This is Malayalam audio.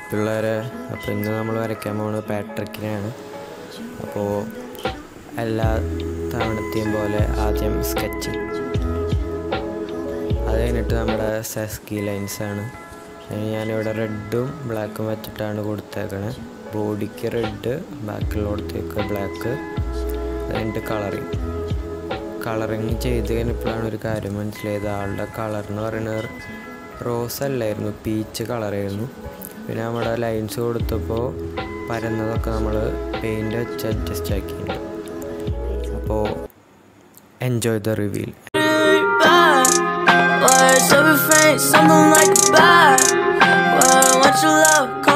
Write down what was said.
പിള്ളേരെ അപ്പോൾ ഇന്ന് നമ്മൾ വരയ്ക്കാൻ പോകുന്നത് പാട്രിക്കിനെയാണ് അപ്പോൾ എല്ലാ തവണത്തെയും പോലെ ആദ്യം സ്കെച്ച് അത് കഴിഞ്ഞിട്ട് നമ്മുടെ സെസ്കി ലൈൻസ് ആണ് അതിന് ഞാനിവിടെ റെഡും ബ്ലാക്കും വെച്ചിട്ടാണ് കൊടുത്തേക്കണേ ബോഡിക്ക് റെഡ് ബാക്കിലുള്ളടത്തേക്ക് ബ്ലാക്ക് അത് കഴിഞ്ഞിട്ട് കളറിങ് കളറിങ് ചെയ്ത് കഴിഞ്ഞപ്പോഴാണ് ഒരു കാര്യം മനസ്സിലായത് ആളുടെ കളർ എന്ന് പറയുന്നത് റോസ് അല്ലായിരുന്നു പീച്ച് കളറായിരുന്നു പിന്നെ നമ്മുടെ ലൈൻസ് കൊടുത്തപ്പോൾ പരന്നതൊക്കെ നമ്മൾ പെയിൻ്റ് വെച്ച് അഡ്ജസ്റ്റ് ആക്കിയിട്ടുണ്ട് അപ്പോൾ enjoy the reveal bad. Words of a faint, something like a bad. Well, what you love, come